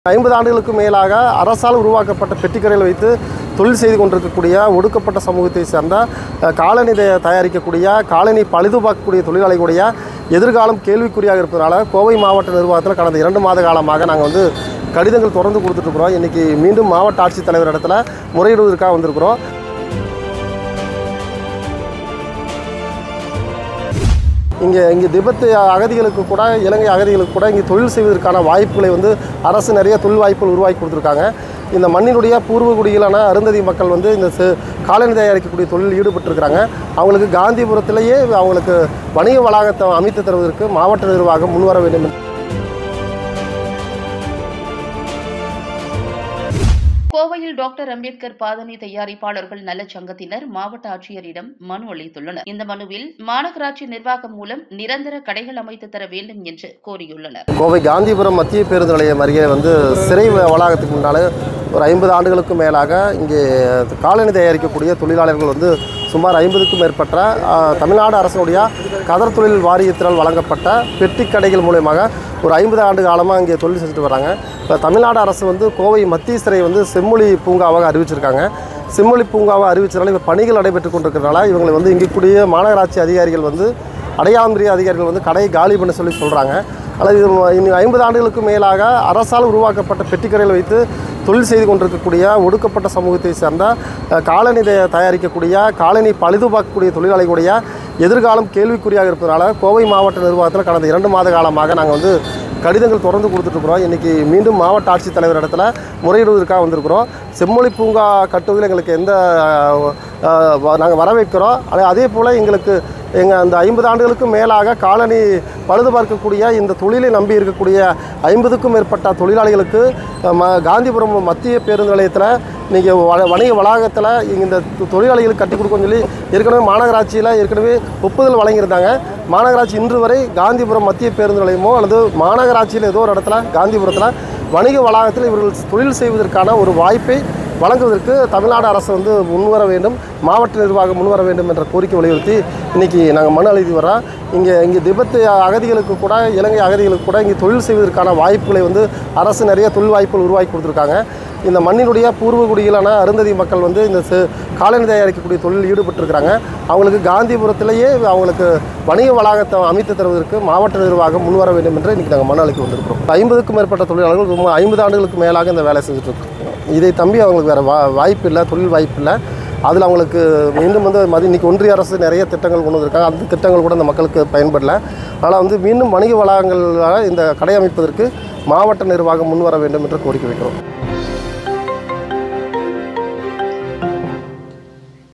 ஐம்பது ஆண்டுகளுக்கு மேலாக அரசால் உருவாக்கப்பட்ட பெட்டிக்கடையில் வைத்து தொழில் செய்து கொண்டிருக்கக்கூடிய ஒடுக்கப்பட்ட சமூகத்தை சேர்ந்த அஹ், காலணி தய- தயாரிக்கக்கூடிய காலனி பழுது பார்க்கக்கூடிய தொழிலாளிகளுடைய எதிர்காலம் கேள்விக்குறியாக இருப்பதனால கோவை மாவட்ட நிர்வாகத்தில் கடந்த இரண்டு மாத காலமாக நாங்கள் வந்து கடிதங்கள் தொடர்ந்து கொடுத்துட்ருக்குறோம் இன்றைக்கி மீண்டும் மாவட்ட ஆட்சித்தலைவர் இடத்துல முறையிடுவதற்காக வந்திருக்கிறோம் இங்கே இங்கே திபெத்து அகதிகளுக்கு கூட இலங்கை அகதிகளுக்கு கூட இங்கே தொழில் செய்வதற்கான வாய்ப்புகளை வந்து அரசு நிறைய தொழில் வாய்ப்புகள் உருவாக்கி கொடுத்துருக்காங்க இந்த மண்ணினுடைய பூர்வகுடிகளான அருந்ததி மக்கள் வந்து இந்த செ- காலனி தயாரிக்கக்கூடிய தொழிலில் ஈடுபட்டிருக்கிறாங்க அவங்களுக்கு காந்திபுரத்திலேயே அவங்களுக்கு வணிக வளாகத்தை அமைத்து தருவதற்கு மாவட்ட நிர்வாகம் முன்வர வேண்டும் என்று கோவையில் டாக்டர் அம்பேத்கர் பாதணி தயாரிப்பாளர்கள் நலச் சங்கத்தினர் மாவட்ட ஆட்சியரிடம் மனு அளித்துள்ளனர் இந்த மனுவில் மாநகராட்சி நிர்வாகம் மூலம் நிரந்தர கடைகள் அமைத்து தர வேண்டும் என்று கோரியுள்ளனர் கோவை காந்திபுரம் மத்திய பேருந்து நிலையம் அருகே வந்து சிறை வ- வளாகத்துக்கு முன்னால் ஒரு ஐம்பது ஆண்டுகளுக்கும் மேலாக இங்கே காலனி தயாரிக்கக்கூடிய தொழிலாளர்கள் வந்து சுமார் ஐம்பதுக்கும் மேற்பட்ட ஆ, தமிழ்நாடு அரசினுடைய கதர் தொழில் வாரியத்தினால் வழங்கப்பட்ட பெட்டி கடைகள் மூலயமாக ஒரு ஐம்பது ஆண்டு காலமாக இங்கே தொழில் செஞ்சுட்டு வராங்க இப்போ தமிழ்நாடு அரசு வந்து கோவை மத்திய சிறை வந்து செம்மொழி பூங்காவாக அறிவிச்சிருக்காங்க செம்மொழி பூங்காவை அறிவிச்சதுனால இப்போ பணிகள் நடைபெற்று கொண்டிருக்கிறதுனால இவங்களை வந்து இங்கே கூடிய மாநகராட்சி அதிகாரிகள் வந்து அடையாந்திரிய அதிகாரிகள் வந்து கடையை காலி பண்ண சொல்லி சொல்கிறாங்க அல்லது இது இன்னும் ஐம்பது ஆண்டுகளுக்கு மேலாக அரசால் உருவாக்கப்பட்ட பெட்டிக்கடையில் வைத்து தொழில் செய்து கொண்டிருக்கக்கூடிய ஒடுக்கப்பட்ட சமூகத்தை சேர்ந்த அஹ், காலனி தய- தயாரிக்கக்கூடிய காலனி பழுது பார்க்கக்கூடிய தொழிலாளிகளுடைய எதிர்காலம் கேள்விக்குறியாக இருப்பதனால கோவை மாவட்ட நிர்வாகத்தில் கடந்த இரண்டு மாத காலமாக நாங்கள் வந்து கடிதங்கள் தொடர்ந்து கொடுத்துட்ருக்குறோம் இன்றைக்கி மீண்டும் மாவட்ட ஆட்சித்தலைவர் இடத்துல முறையிடுவதற்காக வந்திருக்கிறோம் செம்மொழி பூங்கா கட்டுவதில் எங்களுக்கு எந்த நாங்கள் வரவேற்கிறோம் அதே அதே போல் எங்களுக்கு எங்கள் அந்த ஐம்பது ஆண்டுகளுக்கு மேலாக காலனி பழுது பார்க்கக்கூடிய இந்த தொழிலை நம்பி இருக்கக்கூடிய ஐம்பதுக்கும் மேற்பட்ட தொழிலாளிகளுக்கு அஹ், ம காந்திபுரம் மத்திய பேருந்து நிலையத்தில் நீங்கள் வ வணிக வளாகத்தில் இந்த தொ- தொழிலாளிகளுக்கு கட்டி கொடுக்கணும்னு சொல்லி ஏற்கனவே மாநகராட்சியில் ஏற்கனவே ஒப்புதல் வழங்கியிருந்தாங்க மாநகராட்சி இன்று வரை காந்திபுரம் மத்திய பேருந்து நிலையமோ அல்லது மாநகராட்சியில் ஏதோ ஒரு இடத்துல காந்திபுரத்தில் வணிக வளாகத்தில் இவர்கள் தொழில் செய்வதற்கான ஒரு வாய்ப்பை வழங்குவதற்கு தமிழ்நாடு அரசு வந்து முன்வர வேண்டும் மாவட்ட நிர்வாகம் முன்வர வேண்டும் என்ற கோரிக்கை வலியுறுத்தி இன்றைக்கி நாங்கள் மனு எழுதி வர்றோம் இங்கே இங்கே திபெத்து அகதிகளுக்கு கூட இலங்கை அகதிகளுக்கு கூட இங்கே தொழில் செய்வதற்கான வாய்ப்புகளை வந்து அரசு நிறைய தொழில் வாய்ப்புகள் உருவாக்கி கொடுத்துருக்காங்க இந்த மண்ணினுடைய பூர்வகுடிகளான அருந்ததி மக்கள் வந்து இந்த செ- காலனி தயாரிக்கக்கூடிய தொழிலில் ஈடுபட்டிருக்கிறாங்க அவங்களுக்கு காந்திபுரத்திலேயே அவங்களுக்கு வணிக வளாகத்தை அமைத்து தருவதற்கு மாவட்ட நிர்வாகம் முன்வர வேண்டும் என்று இன்றைக்கி நாங்கள் மனு அளிக்க வந்திருக்கிறோம் ஐம்பதுக்கும் மேற்பட்ட தொழிலாளர்கள் ரொம்ப ஐம்பது ஆண்டுகளுக்கு மேலாக இந்த வேலை செஞ்சுட்டு இருக்கோம் இதை தம்பி அவங்களுக்கு வேறு வா வாய்ப்பு இல்லை தொழில் வாய்ப்பு இல்லை அதில் அவங்களுக்கு மீண்டும் வந்து மதி இன்னைக்கு ஒன்றிய அரசு நிறைய திட்டங்கள் கொண்டு வந்திருக்காங்க அந்த திட்டங்கள் கூட இந்த மக்களுக்கு பயன்படல ஆனால் வந்து மீண்டும் வணிக வளாகங்களாக இந்த கடை அமைப்பதற்கு மாவட்ட நிர்வாகம் முன்வர வேண்டும் என்று கோரிக்கை வைக்கிறோம்